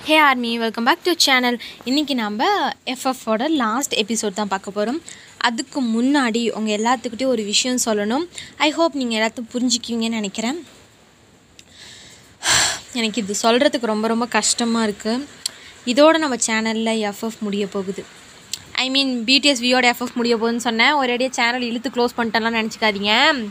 hey army welcome back to channel இன்றைக்கி நம்ம எஃப்எஃபோட last episode தான் பார்க்க போகிறோம் அதுக்கு முன்னாடி உங்கள் எல்லாத்துக்கிட்டையும் ஒரு விஷயம் சொல்லணும் ஐ ஹோப் நீங்கள் எல்லாத்தையும் புரிஞ்சுக்குவீங்கன்னு நினைக்கிறேன் எனக்கு இது சொல்கிறதுக்கு ரொம்ப ரொம்ப கஷ்டமாக இருக்குது இதோட நம்ம சேனலில் எஃப்எஃப் முடிய போகுது ஐ மீன் பிடிஎஸ் வியோட எஃப்எஃப் முடிய போகுதுன்னு சொன்னேன் ஒரேடியே சேனல் இழுத்து க்ளோஸ் பண்ணிட்டேன்லாம் நினச்சிக்காதீங்க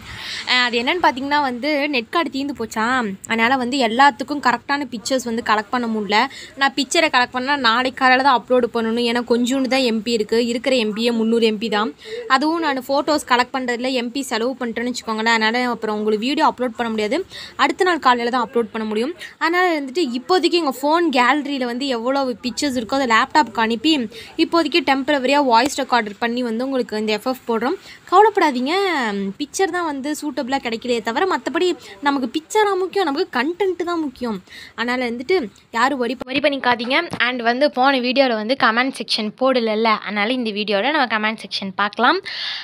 அஹ் அது என்னென்னு பார்த்தீங்கன்னா வந்து நெட் கார்டு தீர்ந்து போச்சா அதனால் வந்து எல்லாத்துக்கும் கரெக்டான பிக்சர்ஸ் வந்து கலெக்ட் பண்ண முடியல நான் பிக்சரை கலெக்ட் பண்ணால் நாளைக்கு காலையில் தான் அப்லோடு பண்ணணும் ஏன்னா கொஞ்சோண்டு தான் எம்பி இருக்குது இருக்கிற எம்பியே முந்நூறு எம்பி தான் அதுவும் நான் ஃபோட்டோஸ் கலெக்ட் பண்ணுறதுல எம்பி செலவு பண்ணிட்டேன்னு வச்சுக்கோங்களேன் அதனால் அப்புறம் உங்களுக்கு வீடியோ அப்லோட் பண்ண முடியாது அடுத்த நாள் காலையில் தான் அப்லோட் பண்ண முடியும் அதனால் வந்துட்டு இப்போதைக்கு எங்கள் ஃபோன் கேலரியில் வந்து எவ்வளோ பிக்சர்ஸ் இருக்கோ அதை லேப்டாப்க்கு அனுப்பி இப்போதைக்கு டெம்பரவரியாக வாய்ஸ் ரெக்கார்டர் பண்ணி வந்து உங்களுக்கு இந்த எஃப்எஃப் போடுறோம் கவலைப்படாதீங்க பிக்சர் தான் வந்து சூட்டபுளாக கிடைக்கலையே தவிர மற்றபடி நமக்கு பிக்சராக முக்கியம் நமக்கு கண்டென்ட்டு தான் முக்கியம் அதனால் வந்துட்டு யாரும் வரி வரி பண்ணிக்காதீங்க அண்ட் வந்து போன வீடியோவில் வந்து கமெண்ட் செக்ஷன் போடலைல்ல அதனால் இந்த வீடியோவில் நம்ம கமெண்ட் செக்ஷன் பார்க்கலாம்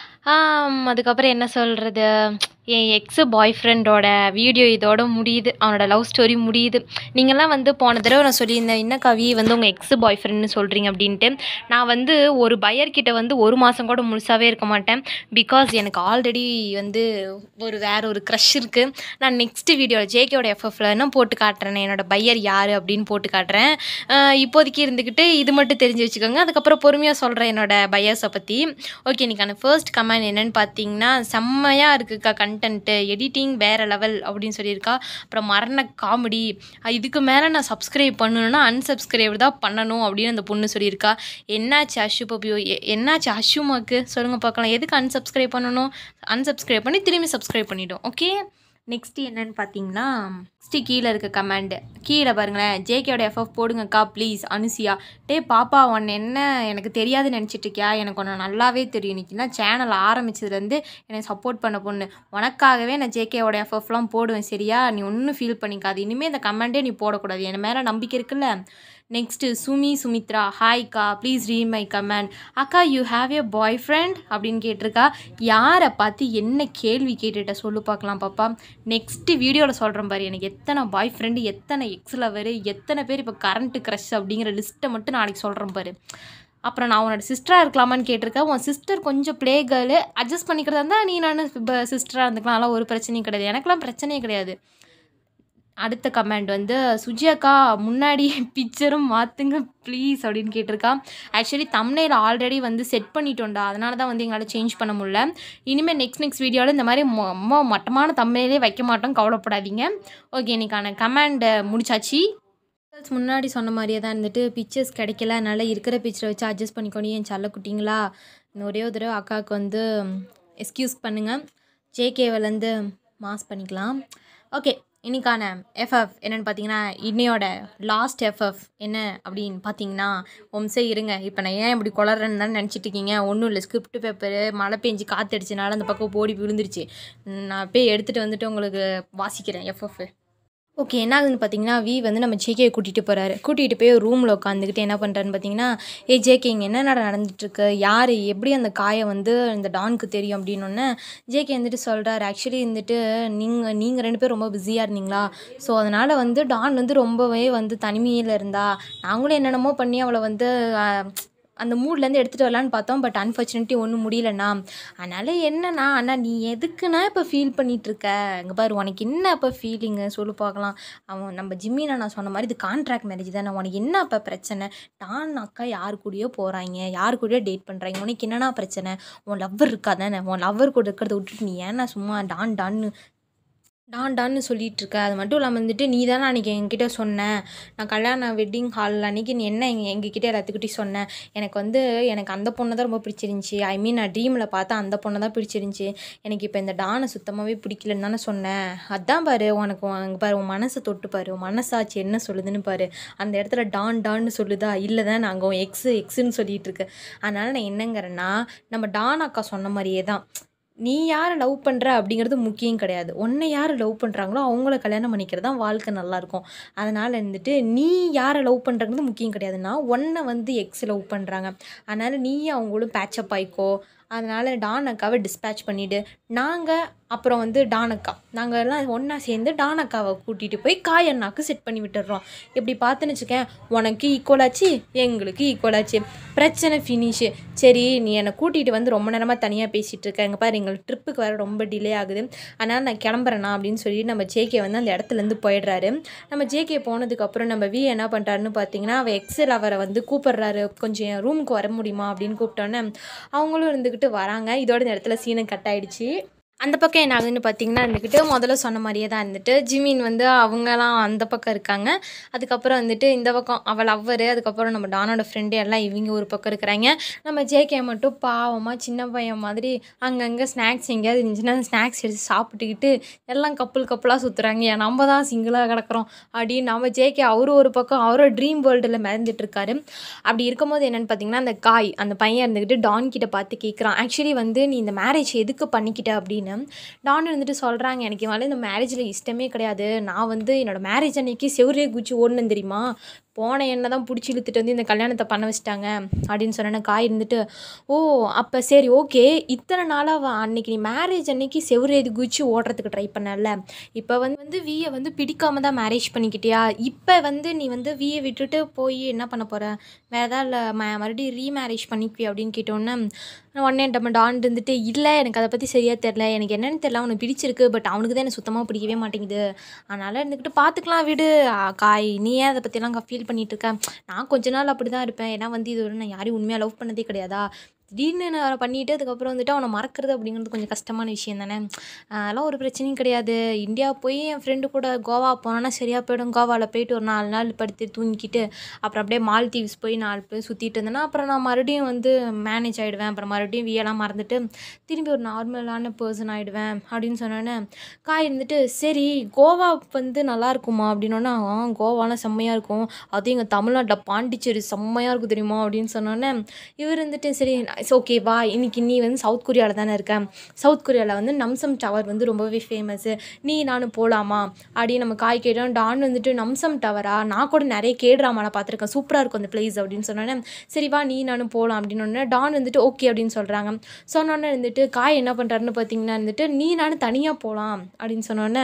ஆம், அதுக்கப்புறம் என்ன சொல்கிறது என் எக்ஸு பாய் ஃப்ரெண்டோட வீடியோ இதோட முடியுது அவனோட லவ் ஸ்டோரி முடியுது நீங்கள்லாம் வந்து போன தடவை நான் சொல்லியிருந்தேன் என்ன கவி வந்து உங்கள் எக்ஸு பாய் ஃப்ரெண்டுன்னு சொல்கிறீங்க அப்படின்ட்டு நான் வந்து ஒரு பையர்கிட்ட வந்து ஒரு மாதம் கூட முழுசாகவே இருக்க மாட்டேன் பிகாஸ் எனக்கு ஆல்ரெடி வந்து ஒரு வேற ஒரு க்ரஷ் இருக்குது நான் நெக்ஸ்ட் வீடியோவில் ஜேகேயோட எஃப்எஃப்ல என்ன போட்டு காட்டுறேன் என்னோட பையர் யார் அப்படின்னு போட்டு காட்டுறேன் அஹ் இப்போதைக்கு இருந்துக்கிட்டு இது மட்டும் தெரிஞ்சு வச்சுக்கோங்க அதுக்கப்புறம் பொறுமையாக சொல்கிறேன் என்னோட பையர்ஸை பற்றி ஓகே இன்னைக்கான ஃபர்ஸ்ட் கமெண்ட் என்னன்னு பார்த்தீங்கன்னா செம்மையாக இருக்குக்கா கண்டென்ட்டு எடிட்டிங் வேறு லெவல் அப்படின்னு சொல்லியிருக்கா அப்புறம் மரண காமெடி இதுக்கு மேலே நான் சப்ஸ்கிரைப் பண்ணணும்னா unsubscribe தான் பண்ணணும் அப்படின்னு அந்த பொண்ணு சொல்லியிருக்கா என்னாச்சு அஷு பப்பியோ எ- என்னாச்சு அஷுமாக்கு சொல்லுங்கள் பார்க்கலாம் எதுக்கு unsubscribe பண்ணணும் unsubscribe பண்ணி திரும்பி சப்ஸ்கிரைப் பண்ணிவிடும் ஓகே நெக்ஸ்ட்டு என்னன்னு பார்த்தீங்கன்னா நெக்ஸ்ட்டு கீழே இருக்க கமெண்ட் கீழே பாருங்களேன் ஜேகேயோட எஃப்எஃப் போடுங்கக்கா ப்ளீஸ் அனுசியா டே பாப்பா உன்னை என்ன எனக்கு தெரியாதுன்னு நினச்சிட்டு இருக்கியா எனக்கு உன்னை நல்லாவே தெரியும் இன்னைக்கு தான் சேனல் ஆரம்பிச்சதுலேருந்து என்னை சப்போர்ட் பண்ண பொண்ணு உனக்காகவே நான் ஜேகேவோட எஃப்எஃப்லாம் போடுவேன் சரியா நீ ஒன்றும் ஃபீல் பண்ணிக்காது இனிமேல் இந்த கமெண்ட்டே நீ போடக்கூடாது என் மேலே நம்பிக்கை இருக்குல்ல நெக்ஸ்ட்டு சுமி சுமித்ரா ஹாய்க்கா ப்ளீஸ் ரீட் மை கமெண்ட் அக்கா you have a boyfriend அப்படின்னு கேட்டிருக்கா யாரை பார்த்து என்ன கேள்வி கேட்டுட்ட சொல்லு பார்க்கலாம் பாப்பா நெக்ஸ்ட்டு வீடியோவில் சொல்கிறேன் பாரு எனக்கு எத்தனை பாய் ஃப்ரெண்டு எத்தனை எக்ஸ் லவர் எத்தனை பேர் இப்போ கரண்ட்டு க்ரஷ் அப்படிங்கிற லிஸ்ட்டை மட்டும் நாளைக்கு சொல்கிறேன் பாரு அப்புறம் நான் உன்னோட சிஸ்டராக இருக்கலாமான்னு கேட்டிருக்கேன் உன் சிஸ்டர் கொஞ்சம் ப்ளே கேர்ளு அட்ஜஸ்ட் பண்ணிக்கிறதா இருந்தால் நீ நான் சிஸ்டராக இருந்துக்கலாம் அதெல்லாம் ஒரு பிரச்சனையும் கிடையாது எனக்கெல்லாம் பிரச்சனையே கிடையாது அடுத்த கமெண்ட் வந்து சுஜியாக்கா முன்னாடி பிக்சரும் மாற்றுங்க ப்ளீஸ் அப்படின்னு கேட்டிருக்கா ஆக்சுவலி தம்னையில் ஆல்ரெடி வந்து செட் பண்ணிட்டோம்டா அதனால தான் வந்து எங்களால் சேஞ்ச் பண்ண முடியல இனிமேல் நெக்ஸ்ட் நெக்ஸ்ட் வீடியோவில் இந்த மாதிரி மொ- ரொம்ப மட்டமான தம்னையிலே வைக்க மாட்டோம் கவலைப்படாதீங்க ஓகே இன்னைக்கான கமெண்டை முடிச்சாச்சு Results முன்னாடி சொன்ன மாதிரியே தான் இருந்துட்டு பிக்சர்ஸ் கிடைக்கல அதனால் இருக்கிற பிக்சரை வச்சு அட்ஜஸ்ட் பண்ணிக்கோணும் என் செல்ல குட்டிங்களா இன்னும் ஒரே ஒரு தடவை அக்காவுக்கு வந்து எக்ஸ்கியூஸ் பண்ணுங்கள் ஜேகேவிலேருந்து மாஸ் பண்ணிக்கலாம் ஓகே இன்னைக்கான எஃப்எஃப் என்னென்னு பார்த்தீங்கன்னா இன்னையோட லாஸ்ட் எஃப்எஃப் என்ன அப்படின்னு பார்த்தீங்கன்னா ஒம்சே இருங்க இப்போ நான் ஏன் இப்படி குளறேன்னு தான் நினச்சிட்டு இருக்கீங்க ஒன்றும் இல்லை ஸ்கிரிப்ட் பேப்பரு மழை பெஞ்சு காற்றடிச்சனால அந்த பக்கம் போடி விழுந்துருச்சு நான் போய் எடுத்துகிட்டு வந்துட்டு உங்களுக்கு வாசிக்கிறேன் எஃப்எஃப் ஓகே என்ன ஆகுதுன்னு பார்த்தீங்கன்னா வி வந்து நம்ம ஜேகேயை கூட்டிகிட்டு போகிறாரு கூட்டிகிட்டு போய் ரூமில் உட்காந்துக்கிட்டு என்ன பண்ணுறாருன்னு பார்த்தீங்கன்னா ஏ ஜேகே இங்கே என்ன நடந்துட்டுருக்கு யார் எப்படி அந்த காயை வந்து இந்த டானுக்கு தெரியும் அப்படின்னொன்னே ஜேகே வந்துட்டு சொல்கிறாரு ஆக்சுவலி வந்துட்டு நீங்கள் நீங்கள் ரெண்டு பேரும் ரொம்ப பிஸியாக இருந்தீங்களா ஸோ அதனால் வந்து டான் வந்து ரொம்பவே வந்து தனிமையில் இருந்தா நாங்களும் என்னென்னமோ பண்ணி அவளை வந்து ஆஹ், அந்த மூட்லேருந்து எடுத்துகிட்டு வரலான்னு பார்த்தோம் பட் அன்ஃபார்ச்சுனேட்லி ஒன்றும் முடியலண்ணா அதனால் என்னண்ணா அண்ணா நீ எதுக்குண்ணா இப்போ ஃபீல் பண்ணிட்டு இருக்க இங்கே பாரு உனக்கு என்ன இப்போ ஃபீலிங்கு சொல்லு பார்க்கலாம் அவன் நம்ம ஜிம்மினா நான் சொன்ன மாதிரி இது கான்ட்ராக்ட் மேரேஜ் தானே உனக்கு என்ன இப்போ பிரச்சனை டான் அக்கா யார் கூடயோ போகிறாங்க யார் கூடயோ டேட் பண்ணுறாங்க உனக்கு என்னண்ணா பிரச்சனை உன் லவ்வர் இருக்கா தானே உன் லவ்வர் கூட இருக்கிறத விட்டுட்டு நீ ஏன்னா சும்மா டான் டான்னு டான் டான்னு சொல்லிட்டு இருக்க அது மட்டும் இல்லாமல் வந்துட்டு நீ தானே அன்றைக்கி என்கிட்ட சொன்ன நான் கல்யாண வெட்டிங் ஹாலில் அன்றைக்கி நீ என்ன எங்கள் எங்ககிட்ட எல்லாத்துக்கிட்டையும் சொன்னேன் எனக்கு வந்து எனக்கு அந்த பொண்ணை தான் ரொம்ப பிடிச்சிருந்துச்சி ஐ மீன் நான் ட்ரீமில் பார்த்தா அந்த பொண்ணை தான் பிடிச்சிருந்துச்சி எனக்கு இப்போ இந்த டானை சுத்தமாகவே பிடிக்கலன்னு தானே சொன்னேன் அதான் பாரு உனக்கு உன் இங்க பாரு உன் மனசை தொட்டு பாரு உன் மனசாட்சி என்ன சொல்லுதுன்னு பாரு அந்த இடத்துல டான் டான்னு சொல்லுதா இல்லை தான் நாங்கள் உன் எக்ஸு எக்ஸுன்னு சொல்லிட்டு இருக்கு அதனால் நான் என்னங்கிறேன்னா நம்ம டான் அக்கா சொன்ன மாதிரியே தான் நீ யாரை லவ் பண்ணுற அப்படிங்கிறது முக்கியம் கிடையாது உன்னை யார் லவ் பண்ணுறாங்களோ அவங்கள கல்யாணம் பண்ணிக்கிறது தான் வாழ்க்கை நல்லாயிருக்கும் அதனால் வந்துட்டு நீ யாரை லவ் பண்ணுறது முக்கியம் கிடையாதுன்னா உன்னை வந்து எக்ஸ் லவ் பண்ணுறாங்க அதனால் நீ அவங்களும் பேச்சப் ஆயிக்கோ அதனால் டான் அக்காவை டிஸ்பேச் பண்ணிவிடு நாங்கள் அப்புறம் வந்து டானக்கா நாங்கள் எல்லாம் ஒன்றா சேர்ந்து டானக்காவை கூட்டிகிட்டு போய் காய் அண்ணாக்கு செட் பண்ணி விட்டுடுறோம் இப்படி பார்த்துன்னு வச்சுக்கேன் உனக்கு ஈக்குவல் ஆச்சு எங்களுக்கு ஈக்குவல் ஆச்சு பிரச்சனை ஃபினிஷு சரி நீ என்னை கூட்டிகிட்டு வந்து ரொம்ப நேரமாக தனியாக பேசிகிட்டு இருக்க எங்கள் பாரு எங்களுக்கு ட்ரிப்புக்கு வர ரொம்ப டிலே ஆகுது அதனால் நான் கிளம்புறேண்ணா அப்படின்னு சொல்லி நம்ம ஜேகே வந்து அந்த இடத்துலேருந்து போயிடுறாரு நம்ம ஜேகே போனதுக்கப்புறம் நம்ம வி என்ன பண்ணுறாருன்னு பார்த்தீங்கன்னா அவள் எக்ஸல் அவரை வந்து கூப்பிடுறாரு கொஞ்சம் என் ரூமுக்கு வர முடியுமா அப்படின்னு கூப்பிட்டோன்னே அவங்களும் இருந்துக்கிட்டு வராங்க இதோட இந்த இடத்துல சீனை கட் ஆயிடுச்சு அந்த பக்கம் என்ன ஆகுதுன்னு பார்த்தீங்கன்னா இருந்துக்கிட்டு முதல்ல சொன்ன மாதிரியே தான் இருந்துட்டு ஜிமின் வந்து அவங்கலாம் அந்த பக்கம் இருக்காங்க அதுக்கப்புறம் வந்துட்டு இந்த பக்கம் அவள் லவ்வரு அதுக்கப்புறம் நம்ம டானோட ஃப்ரெண்டு எல்லாம் இவங்க ஒரு பக்கம் இருக்கிறாங்க நம்ம ஜேகே மட்டும் பாவமாக சின்ன பையன் மாதிரி அங்கங்கே ஸ்நாக்ஸ் எங்கேயாவது இருந்துச்சுன்னா ஸ்நாக்ஸ் எடுத்து சாப்பிட்டுக்கிட்டு எல்லாம் கப்புள் கப்புளாக சுற்றுறாங்க ஏன் நம்ம தான் சிங்கிளாக கிடக்குறோம் அப்படின்னு நம்ம ஜேகே அவரும் ஒரு பக்கம் அவரோட ட்ரீம் வேர்ல்டில் மிதந்துட்டு இருக்காரு அப்படி இருக்கும்போது என்னென்னு பார்த்தீங்கன்னா அந்த காய் அந்த பையன் இருந்துக்கிட்டு டான் கிட்ட பார்த்து கேட்குறான் ஆக்சுவலி வந்து நீ இந்த மேரேஜ் எதுக்கு பண்ணிக்கிட்ட அப்படின்னு டான் இருந்துட்டு சொல்கிறாங்க எனக்கு மேலே இந்த மேரேஜில் இஷ்டமே கிடையாது நான் வந்து என்னோடய மேரேஜ் அன்னைக்கு செவரே குச்சி ஓடணும் தெரியுமா போன என்ன தான் பிடிச்சி இழுத்துட்டு வந்து இந்த கல்யாணத்தை பண்ண வச்சிட்டாங்க அப்படின்னு சொன்னேன் காய் இருந்துட்டு ஓ அப்போ சரி ஓகே இத்தனை நாளாக அன்னைக்கு நீ மேரேஜ் அன்னைக்கு செவரேது குச்சி ஓடுறதுக்கு ட்ரை பண்ணல இப்போ வந்து வந்து வியை வந்து பிடிக்காம தான் மேரேஜ் பண்ணிக்கிட்டியா இப்போ வந்து நீ வந்து வியை விட்டுட்டு போய் என்ன பண்ண போகிற வேறு ஏதாவது இல்லை ம மறுபடியும் ரீமேரேஜ் பண்ணிக்குவி அப்படின்னு கேட்டோன்னே உடனே நம்ம டான் இருந்துட்டு இல்லை எனக்கு அதை பற்றி சரியாக தெரில எனக்கு என்னென்னு தெரில அவனுக்கு பிடிச்சிருக்கு பட் அவனுக்கு தான் எனக்கு சுத்தமாக பிடிக்கவே மாட்டேங்குது அதனால் இருந்துக்கிட்டு பார்த்துக்கலாம் விடு ஆ, காய் நீ ஏன் அதை பற்றிலாம் ஃபீல் பண்ணிட்டு இருக்க நான் கொஞ்ச நாள் அப்படி தான் இருப்பேன் ஏன்னா வந்து இது வரை நான் யாரையும் உண்மையாக லவ் பண்ணதே கிடையாதா திடீர்னு நான் பண்ணிவிட்டு அதுக்கப்புறம் வந்துட்டு அவனை மறக்கிறது அப்படிங்கிறது கொஞ்சம் கஷ்டமான விஷயம் தானே அதெல்லாம் ஒரு பிரச்சனையும் கிடையாது இந்தியா போய் என் ஃப்ரெண்டு கூட கோவா போனோன்னா சரியாக போயிடும் கோவாவில் போயிட்டு ஒரு நாலு நாள் படுத்து தூங்கிக்கிட்டு அப்புறம் அப்படியே மால்தீவ்ஸ் போய் நாலு பேர் சுற்றிட்டு இருந்தேன்னா அப்புறம் நான் மறுபடியும் வந்து மேனேஜ் ஆகிடுவேன் அப்புறம் மறுபடியும் வியெல்லாம் மறந்துட்டு திரும்பி ஒரு நார்மலான பர்சன் ஆகிடுவேன் அப்படின்னு சொன்னோன்னே காய் இருந்துட்டு சரி கோவா வந்து நல்லா இருக்குமா அப்படின்னோன்னா ஆ கோவாலாம் செம்மையாக இருக்கும் அதுவும் எங்கள் தமிழ்நாட்டில் பாண்டிச்சேரி செம்மையாக இருக்கும் தெரியுமா அப்படின்னு சொன்னோன்னே இவர் இருந்துட்டு சரி ஓகே வா இன்னைக்கு நீ வந்து சவுத் கொரியாவில் தானே இருக்க சவுத் கொரியாவில் வந்து நம்சம் டவர் வந்து ரொம்பவே ஃபேமஸ்ஸு நீ நானும் போகலாமா அப்படின்னு நம்ம காய் கேட்டோம் டான் வந்துட்டு நம்சம் டவரா நான் கூட நிறைய கேட்ராமாவில் பார்த்துருக்கேன் சூப்பராக இருக்கும் அந்த பிளேஸ் அப்படின்னு சொன்னோன்னே சரி வா நீ நானும் போகலாம் அப்படின்னு உடனே டான் வந்துட்டு ஓகே அப்படின்னு சொல்கிறாங்க சொன்னோன்னே இருந்துட்டு காய் என்ன பண்ணுறாருன்னு பார்த்தீங்கன்னா இருந்துட்டு நீ நானும் தனியாக போகலாம் அப்படின்னு சொன்னோன்னே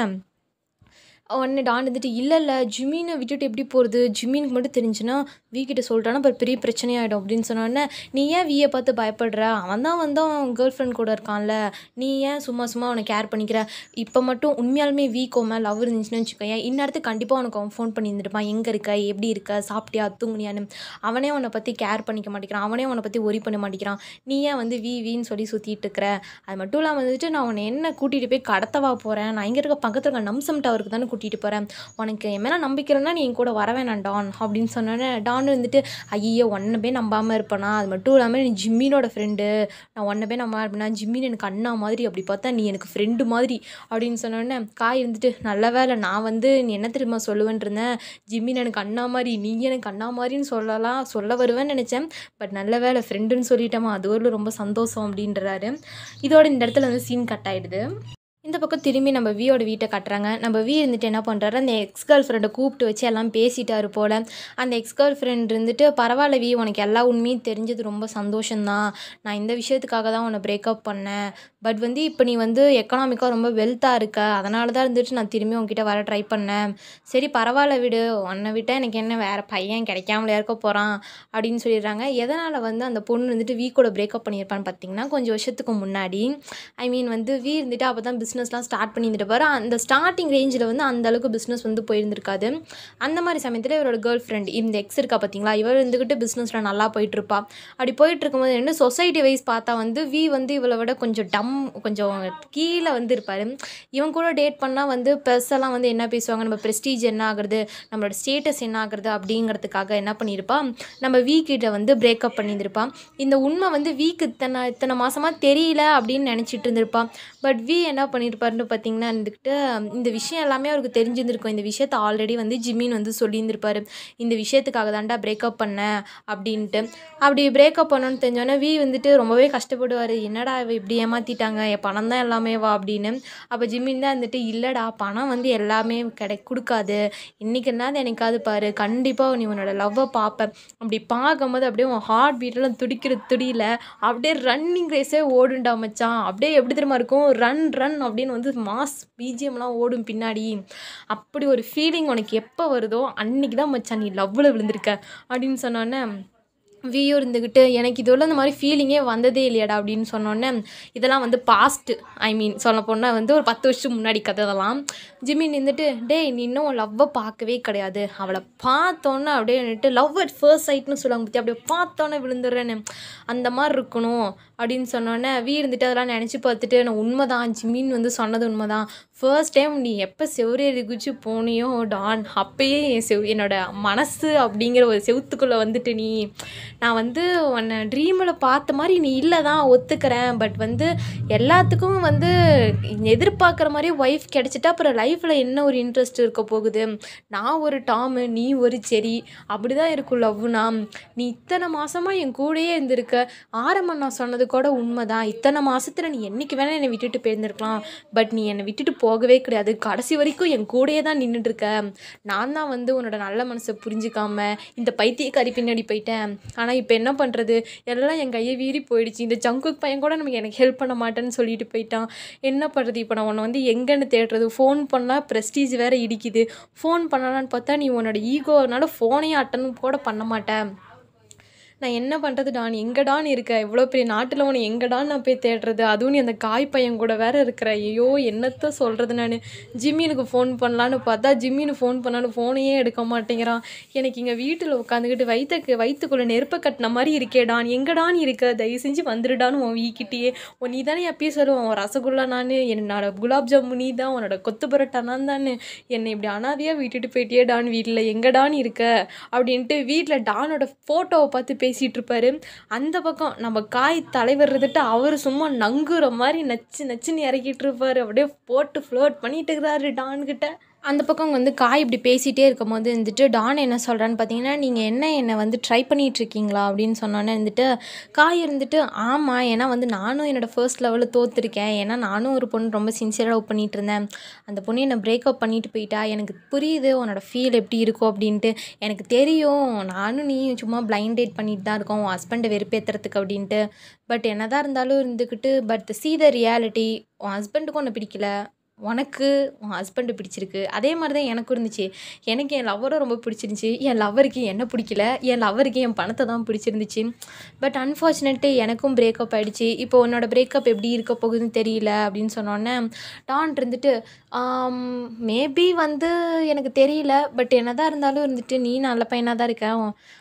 உடனே டான் வந்துட்டு இல்லை இல்லை ஜிமீனை விட்டுட்டு எப்படி போகிறது ஜிமீனுக்கு மட்டும் தெரிஞ்சுன்னா வீ கிட்ட சொல்லிட்டானா அப்புறம் பெரிய பிரச்சனையாயிடும் அப்படின்னு சொன்னோடனே நீ ஏன் வீயை பார்த்து பயப்படுற அவன் தான் வந்து அவன் கேர்ள் ஃப்ரெண்ட் கூட இருக்கான்ல நீ ஏன் சும்மா சும்மா அவனை கேர் பண்ணிக்கிற இப்போ மட்டும் உண்மையாலுமே வீக் மேலே லவ் இருந்துச்சுன்னு வச்சுக்கோயேன் இந்நேரத்து கண்டிப்பாக உனக்கு அவன் ஃபோன் பண்ணி இருந்துருப்பான் எங்கே இருக்க எப்படி இருக்க சாப்பிட்டியா தூங்குனியான்னு அவனே உன்னை பற்றி கேர் பண்ணிக்க மாட்டேங்கிறான் அவனே உன்னை பற்றி ஒரி பண்ண மாட்டேங்கிறான் நீ ஏன் வந்து வி வின்னு சொல்லி சுற்றிட்டு இருக்கிற அது மட்டும் இல்லாமல் வந்துட்டு நான் உன்னை என்ன கூட்டிகிட்டு போய் கடத்தவா போகிறேன் நான் இங்கே இருக்க பக்கத்தில் இருக்க நம்சம் டவருக்கு தானே கூட்டிகிட்டு போகிறேன் உனக்கு என் மேலே நம்பிக்கை இல்லைன்னா நீ என் கூட வர வேணாம் டான் அப்படின்னு சொன்னோன்னே டான் வந்துட்டு ஐயோ ஒன்றை போய் நம்பாமல் இருப்பேனா அது மட்டும் இல்லாமல் நீ ஜிம்மினோட ஃப்ரெண்டு நான் ஒன்றை போய் நம்ப இருப்பேனா ஜிம்மின் எனக்கு அண்ணா மாதிரி அப்படி பார்த்தா நீ எனக்கு ஃப்ரெண்டு மாதிரி அப்படின்னு சொன்னோடனே காய் இருந்துட்டு நல்ல வேலை நான் வந்து நீ என்ன தெரியுமா சொல்லுவேன்னு இருந்தேன் ஜிம்மின் எனக்கு அண்ணா மாதிரி நீ எனக்கு அண்ணா மாதிரின்னு சொல்லலாம் சொல்ல வருவேன்னு நினச்சேன் பட் நல்ல வேலை ஃப்ரெண்டுன்னு சொல்லிட்டோமா அது ஒரு ரொம்ப சந்தோஷம் அப்படின்றாரு இதோட இந்த இடத்துல வந்து சீன் கட் ஆயிடுது இந்த பக்கம் திரும்பி நம்ம வியோட வீட்டை கட்டுறாங்க நம்ம வி இருந்துட்டு என்ன பண்ணுறாரு அந்த எக்ஸ் கேர்ள் ஃப்ரெண்டை கூப்பிட்டு வச்சு எல்லாம் பேசிட்டாரு போல் அந்த எக்ஸ் கேர்ள் ஃப்ரெண்ட் இருந்துட்டு பரவாயில்ல வி உனக்கு எல்லா உண்மையும் தெரிஞ்சது ரொம்ப சந்தோஷம்தான் நான் இந்த விஷயத்துக்காக தான் உன்னை பிரேக்கப் பண்ணேன் பட் வந்து இப்போ நீ வந்து எக்கனாமிக்காக ரொம்ப வெல்த்தாக இருக்க அதனால தான் இருந்துட்டு நான் திரும்பி உன்கிட்ட வர ட்ரை பண்ணேன் சரி பரவாயில்ல விடு உன்னை விட்டால் எனக்கு என்ன வேறு பையன் கிடைக்காமலே இருக்க போகிறான் அப்படின்னு சொல்லிடுறாங்க எதனால் வந்து அந்த பொண்ணு வந்துட்டு வீ கூட பிரேக்கப் பண்ணியிருப்பான்னு பார்த்தீங்கன்னா கொஞ்சம் வருஷத்துக்கு முன்னாடி ஐ மீன் வந்து வீ இருந்துட்டு அப்போ தான் பிஸ்னஸ்லாம் ஸ்டார்ட் பண்ணியிருந்துட்டு பாரு அந்த ஸ்டார்டிங் ரேஞ்சில் வந்து அந்த அளவுக்கு பிஸ்னஸ் வந்து போயிருந்திருக்காது அந்த மாதிரி சமயத்தில் இவரோட கேர்ள் ஃப்ரெண்ட் இந்த எக்ஸ் இருக்கா பார்த்தீங்களா இவர் இருந்துக்கிட்டு பிஸ்னஸில் நல்லா போயிட்டுருப்பா அப்படி போயிட்டு இருக்கும்போது என்ன சொசைட்டி வைஸ் பார்த்தா வந்து வி வந்து இவளை விட கொஞ்சம் டம் கொஞ்சம் கீழே வந்து இருப்பார் இவன் கூட டேட் பண்ணால் வந்து பெருசெல்லாம் வந்து என்ன பேசுவாங்க நம்ம ப்ரெஸ்டீஜ் என்ன ஆகுறது நம்மளோட ஸ்டேட்டஸ் என்ன ஆகுறது அப்படிங்கிறதுக்காக என்ன பண்ணியிருப்பா நம்ம வீ கிட்ட வந்து பிரேக்கப் பண்ணியிருந்திருப்பா இந்த உண்மை வந்து வீக்கு இத்தனை இத்தனை மாதமாக தெரியல அப்படின்னு நினச்சிட்டு இருந்திருப்பா பட் வி என்ன பண்ணியிருப்பாருன்னு பார்த்தீங்கன்னா இருந்துக்கிட்டு இந்த விஷயம் எல்லாமே அவருக்கு தெரிஞ்சிருந்திருக்கும் இந்த விஷயத்த ஆல்ரெடி வந்து ஜிம்மின் வந்து சொல்லியிருந்திருப்பாரு இந்த விஷயத்துக்காக தாண்டா பிரேக்கப் பண்ணேன் அப்படின்ட்டு அப்படி பிரேக்கப் பண்ணணும்னு தெரிஞ்சோன்னே வி வந்துட்டு ரொம்பவே கஷ்டப்படுவார் என்னடா இவ இப்படி ஏமாற்றிட்டாங்க என் பணம் தான் எல்லாமே வா அப்படின்னு அப்போ ஜிம்மின் தான் வந்துட்டு இல்லைடா பணம் வந்து எல்லாமே கிடை கொடுக்காது இன்றைக்கி என்ன எனக்காவது பாரு கண்டிப்பாக நீ உன்னோட லவ்வை பார்ப்பேன் அப்படி பார்க்கும்போது அப்படியே உன் ஹார்ட் பீட்டெல்லாம் துடிக்கிற துடியில் அப்படியே ரன்னிங் ரேஸே ஓடுண்டா மச்சான் அப்படியே எப்படி தெரியுமா இருக்கும் ரன் ரன் அப்படி அப்படின்னு வந்து மாஸ் பிஜிஎம்லாம் ஓடும் பின்னாடி அப்படி ஒரு ஃபீலிங் உனக்கு எப்போ வருதோ அன்னைக்கு தான் மச்சான் நீ லவ்வில் விழுந்திருக்க அப்படின்னு சொன்னோன்னே வியோ இருந்துக்கிட்டு எனக்கு இதோட இந்த மாதிரி ஃபீலிங்கே வந்ததே இல்லையாடா அப்படின்னு சொன்னோன்னே இதெல்லாம் வந்து பாஸ்ட்டு ஐ மீன் சொல்ல போனால் வந்து ஒரு பத்து வருஷம் முன்னாடி கதை இதெல்லாம் ஜிம்மி நின்றுட்டு டேய் நீ இன்னும் லவ்வை பார்க்கவே கிடையாது அவளை பார்த்தோன்னே அப்படியே நின்றுட்டு லவ் அட் ஃபர்ஸ்ட் சைட்னு சொல்லுவாங்க பற்றி அப்படியே பார்த்தோன்னே விழுந்துடுறேன்னு அந்த மாதிரி இருக்கணும் அப்படின்னு சொன்னோன்னே வீ இருந்துட்டு அதெல்லாம் நினச்சி பார்த்துட்டு நான் உண்மைதான் ஜிம்மின்னு வந்து சொன்னது உண்மைதான் ஃபர்ஸ்ட் டைம் நீ எப்போ செவ்வரேறி குச்சி போனியோ டான் அப்பயே என் செவ் என்னோட மனசு அப்படிங்கிற ஒரு செவுத்துக்குள்ளே வந்துட்டு நீ நான் வந்து உன்னை ட்ரீமில் பார்த்த மாதிரி நீ இல்லை தான் ஒத்துக்கிறேன் பட் வந்து எல்லாத்துக்கும் வந்து எதிர்பார்க்குற மாதிரி ஒய்ஃப் கிடச்சிட்டா அப்புறம் லைஃப்பில் என்ன ஒரு இன்ட்ரெஸ்ட் இருக்க போகுது நான் ஒரு டாமு நீ ஒரு செரி அப்படி தான் இருக்கும் லவ்னா நீ இத்தனை மாதமாக என் கூடயே இருந்திருக்க ஆரம்பம் நான் சொன்னது கூட உண்மைதான் இத்தனை மாதத்தில் நீ என்றைக்கு வேணால் என்னை விட்டுட்டு போயிருந்திருக்கலாம் பட் நீ என்னை விட்டுட்டு போகவே கிடையாது கடைசி வரைக்கும் என் கூடயே தான் நின்றுட்டு இருக்க நான் தான் வந்து உன்னோட நல்ல மனசை புரிஞ்சுக்காம இந்த பைத்தியக்காரி பின்னாடி போயிட்டேன் ஆனால் இப்போ என்ன பண்ணுறது எல்லாம் என் கையை வீறி போயிடுச்சு இந்த ஜங்குக் பையன் கூட நமக்கு எனக்கு ஹெல்ப் பண்ண மாட்டேன்னு சொல்லிட்டு போயிட்டான் என்ன பண்ணுறது இப்போ நான் உன்னை வந்து எங்கன்னு தேடுறது ஃபோன் பண்ணால் ப்ரெஸ்டீஜ் வேறு இடிக்குது ஃபோன் பண்ணலான்னு பார்த்தா நீ உன்னோட ஈகோனால ஃபோனையும் அட்டன் கூட பண்ண மாட்டேன் நான் என்ன பண்ணுறது டான் எங்கடான்னு இருக்க இவ்வளோ பெரிய நாட்டில் உன்னை எங்கடான்னு நான் போய் தேடுறது அதுவும் நீ அந்த காய் பையன் கூட வேற இருக்கிற ஐயோ என்னத்த சொல்கிறது நான் ஜிம்மினுக்கு ஃபோன் பண்ணலான்னு பார்த்தா ஜிம்மினு ஃபோன் பண்ணாலும் ஃபோனையே எடுக்க மாட்டேங்கிறான் எனக்கு இங்கே வீட்டில் உட்காந்துக்கிட்டு வயிற்றுக்கு வயிற்றுக்குள்ளே நெருப்பை கட்டின மாதிரி இருக்கே டான் எங்கடான்னு இருக்க தயவு செஞ்சு வந்துடுடான்னு உன் வீக்கிட்டேயே உன் நீ தானே அப்பயே சொல்லுவான் உன் ரசகுல்லா நான் என்னோட குலாப் ஜாமுன் நீ தான் உன்னோட கொத்து பரோட்டா நான் தானே என்னை இப்படி அனாதையாக விட்டுட்டு போயிட்டியே டான் வீட்டில் எங்கடான்னு இருக்க அப்படின்ட்டு வீட்டில் டானோட ஃபோட்டோவை பார்த்து பேசிகிட்டு இருப்பாரு அந்த பக்கம் நம்ம காய் தலைவர் இருந்துட்டு அவர் சும்மா நங்குற மாதிரி நச்சு நச்சுன்னு இறக்கிட்டு இருப்பாரு அப்படியே போட்டு ஃப்ளோட் பண்ணிட்டு இருக்கிறாரு டான்கிட்ட அந்த பக்கம் வந்து காய் இப்படி பேசிகிட்டே இருக்கும் போது வந்துட்டு டான் என்ன சொல்கிறான்னு பார்த்தீங்கன்னா நீங்கள் என்ன என்னை வந்து ட்ரை பண்ணிட்டு இருக்கீங்களா அப்படின்னு சொன்னோன்னே வந்துட்டு காய் இருந்துட்டு ஆமாம் ஏன்னா வந்து நானும் என்னோடய ஃபர்ஸ்ட் லெவலில் தோற்றுருக்கேன் ஏன்னா நானும் ஒரு பொண்ணு ரொம்ப சின்சியராக லவ் பண்ணிட்டு இருந்தேன் அந்த பொண்ணு என்னை பிரேக்கப் பண்ணிட்டு போயிட்டா எனக்கு புரியுது உன்னோட ஃபீல் எப்படி இருக்கும் அப்படின்ட்டு எனக்கு தெரியும் நானும் நீ சும்மா பிளைண்ட் டேட் பண்ணிட்டு தான் இருக்கோம் உன் ஹஸ்பண்டை வெறுப்பேற்றுறதுக்கு அப்படின்ட்டு பட் என்னதான் இருந்தாலும் இருந்துக்கிட்டு பட் சி த ரியாலிட்டி உன் ஹஸ்பண்டுக்கும் உன்னை பிடிக்கல உனக்கு உன் ஹஸ்பண்டு பிடிச்சிருக்கு அதே மாதிரி தான் எனக்கும் இருந்துச்சு எனக்கு என் லவ்வரும் ரொம்ப பிடிச்சிருந்துச்சி என் லவ்வருக்கு என்ன பிடிக்கல என் லவ்வருக்கு என் பணத்தை தான் பிடிச்சிருந்துச்சு பட் அன்ஃபார்ச்சுனேட்டு எனக்கும் பிரேக்கப் ஆகிடுச்சு இப்போ உன்னோட பிரேக்கப் எப்படி இருக்க போகுதுன்னு தெரியல அப்படின்னு சொன்னோன்னே டான் இருந்துட்டு மேபி வந்து எனக்கு தெரியல பட் என்னதான் இருந்தாலும் இருந்துட்டு நீ நல்ல பையனாக தான் இருக்க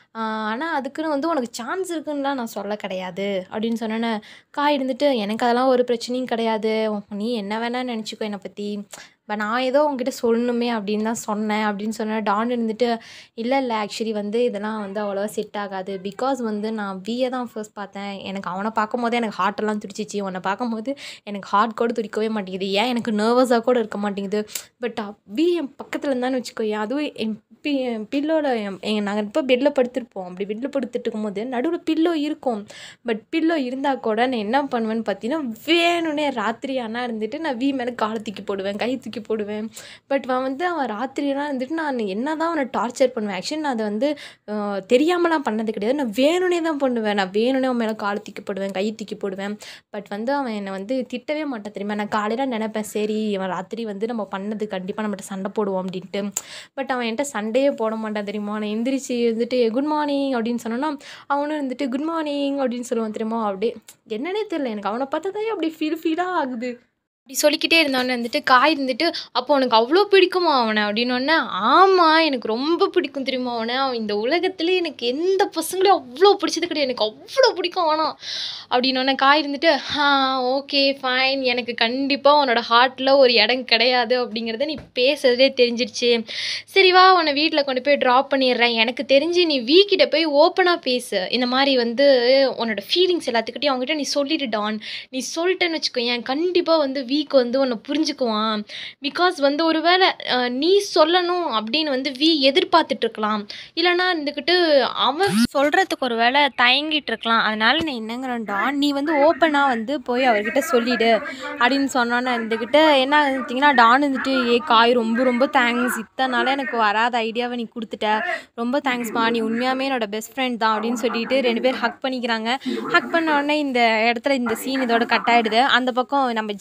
ஆனால் அதுக்குன்னு வந்து உனக்கு சான்ஸ் இருக்குன்னுலாம் நான் சொல்ல கிடையாது அப்படின்னு சொன்னோன்னே காய் இருந்துட்டு எனக்கு அதெல்லாம் ஒரு பிரச்சனையும் கிடையாது நீ என்ன வேணால் நினச்சிக்கோ என்னை பற்றி இப்போ நான் ஏதோ உங்ககிட்ட சொல்லணுமே அப்படின்னு தான் சொன்னேன் அப்படின்னு சொன்னேன் டான் இருந்துட்டு இல்லை இல்லை ஆக்சுவலி வந்து இதெல்லாம் வந்து அவ்வளோவா செட் ஆகாது பிகாஸ் வந்து நான் வியை தான் ஃபர்ஸ்ட் பார்த்தேன் எனக்கு அவனை பார்க்கும் போதே எனக்கு ஹார்ட்டெல்லாம் துடிச்சிச்சு உன்னை பார்க்கும்போது எனக்கு ஹார்ட் கூட துடிக்கவே மாட்டேங்குது ஏன் எனக்கு நர்வஸாக கூட இருக்க மாட்டேங்குது பட் வி என் பக்கத்தில் இருந்தான்னு வச்சுக்கோ அதுவும் என் பி பில்லோட எங்கள் நாங்கள் இப்போ பெட்டில் படுத்திருப்போம் அப்படி பெட்டில் படுத்துட்டு இருக்கும்போது நடுவில் பில்லோ இருக்கும் பட் பில்லோ இருந்தால் கூட நான் என்ன பண்ணுவேன்னு பார்த்தீங்கன்னா வேணும்னே ராத்திரி ஆனால் இருந்துட்டு நான் வி மேலே காலை தூக்கி போடுவேன் கை தூக்கி போடுவேன் பட் அவன் வந்து அவன் ராத்திரியெல்லாம் இருந்துட்டு நான் என்ன தான் அவனை டார்ச்சர் பண்ணுவேன் ஆக்சுவலி நான் அதை வந்து தெரியாமலாம் பண்ணது கிடையாது நான் வேணும்னே தான் பண்ணுவேன் நான் வேணும்னே அவன் மேலே காலை தூக்கி போடுவேன் கை தூக்கி போடுவேன் பட் வந்து அவன் என்னை வந்து திட்டவே மாட்டான் தெரியுமா நான் காலையில் நினைப்பேன் சரி இவன் ராத்திரி வந்து நம்ம பண்ணது கண்டிப்பாக நம்மகிட்ட சண்டை போடுவோம் அப்படின்ட்டு பட் அவன் என்கிட்ட சண்டையே போட மாட்டான் தெரியுமா நான் எந்திரிச்சு வந்துட்டு குட் மார்னிங் அப்படின்னு சொன்னோன்னா அவனும் இருந்துட்டு குட் மார்னிங் அப்படின்னு சொல்லுவான் தெரியுமா அப்படியே என்னன்னே தெரியல எனக்கு அவனை பார்த்ததே அப்படி ஃபீல் ஃபீலாக ஆகுது அப்படி சொல்லிக்கிட்டே இருந்தோன்னே வந்துட்டு காய் இருந்துட்டு அப்போ உனக்கு அவ்வளோ பிடிக்குமா அவனை அப்படின்னோடனே ஆமாம் எனக்கு ரொம்ப பிடிக்கும் தெரியுமா அவனை அவன் இந்த உலகத்துல எனக்கு எந்த பசங்களையும் அவ்வளோ பிடிச்சது கிடையாது எனக்கு அவ்வளோ பிடிக்கும் அவனா அப்படின்னோடனே காய் இருந்துட்டு ஆ ஓகே ஃபைன் எனக்கு கண்டிப்பாக உன்னோட ஹார்ட்டில் ஒரு இடம் கிடையாது அப்படிங்கிறத நீ பேசுறதே தெரிஞ்சிருச்சு சரி வா உன்னை வீட்டில் கொண்டு போய் ட்ராப் பண்ணிடுறேன் எனக்கு தெரிஞ்சு நீ வீக்கிட்ட போய் ஓப்பனாக பேசு இந்த மாதிரி வந்து உன்னோட ஃபீலிங்ஸ் எல்லாத்துக்கிட்டையும் அவங்ககிட்ட நீ சொல்லிடு டான் நீ சொல்லிட்டேன்னு வச்சுக்கோ ஏன் கண்டிப்பாக வந்து வீக் வந்து உன்னை புரிஞ்சுக்குவான் பிகாஸ் வந்து ஒருவேளை அஹ், நீ சொல்லணும் அப்படின்னு வந்து வி எதிர்பார்த்துட்டு இருக்கலாம் இல்லைன்னா இருந்துக்கிட்டு அவன் சொல்கிறதுக்கு ஒரு வேளை தயங்கிட்டு இருக்கலாம் அதனால நான் என்னங்கிறேன்டா நீ வந்து ஓப்பனாக வந்து போய் அவர்கிட்ட சொல்லிடு அப்படின்னு சொன்னோன்னே இருந்துக்கிட்டு என்ன இருந்துட்டிங்கன்னா டான் வந்துட்டு ஏ காய் ரொம்ப ரொம்ப தேங்க்ஸ் இத்தனை நாளாக எனக்கு வராத ஐடியாவை நீ கொடுத்துட்ட ரொம்ப தேங்க்ஸ்மா நீ உண்மையாமே என்னோட பெஸ்ட் ஃப்ரெண்ட் தான் அப்படின்னு சொல்லிட்டு ரெண்டு பேர் ஹக் பண்ணிக்கிறாங்க ஹக் பண்ண உடனே இந்த இடத்துல இந்த சீன் இதோட கட் ஆயிடுது அந்த பக்கம் நம்ம ஜேகே என்ன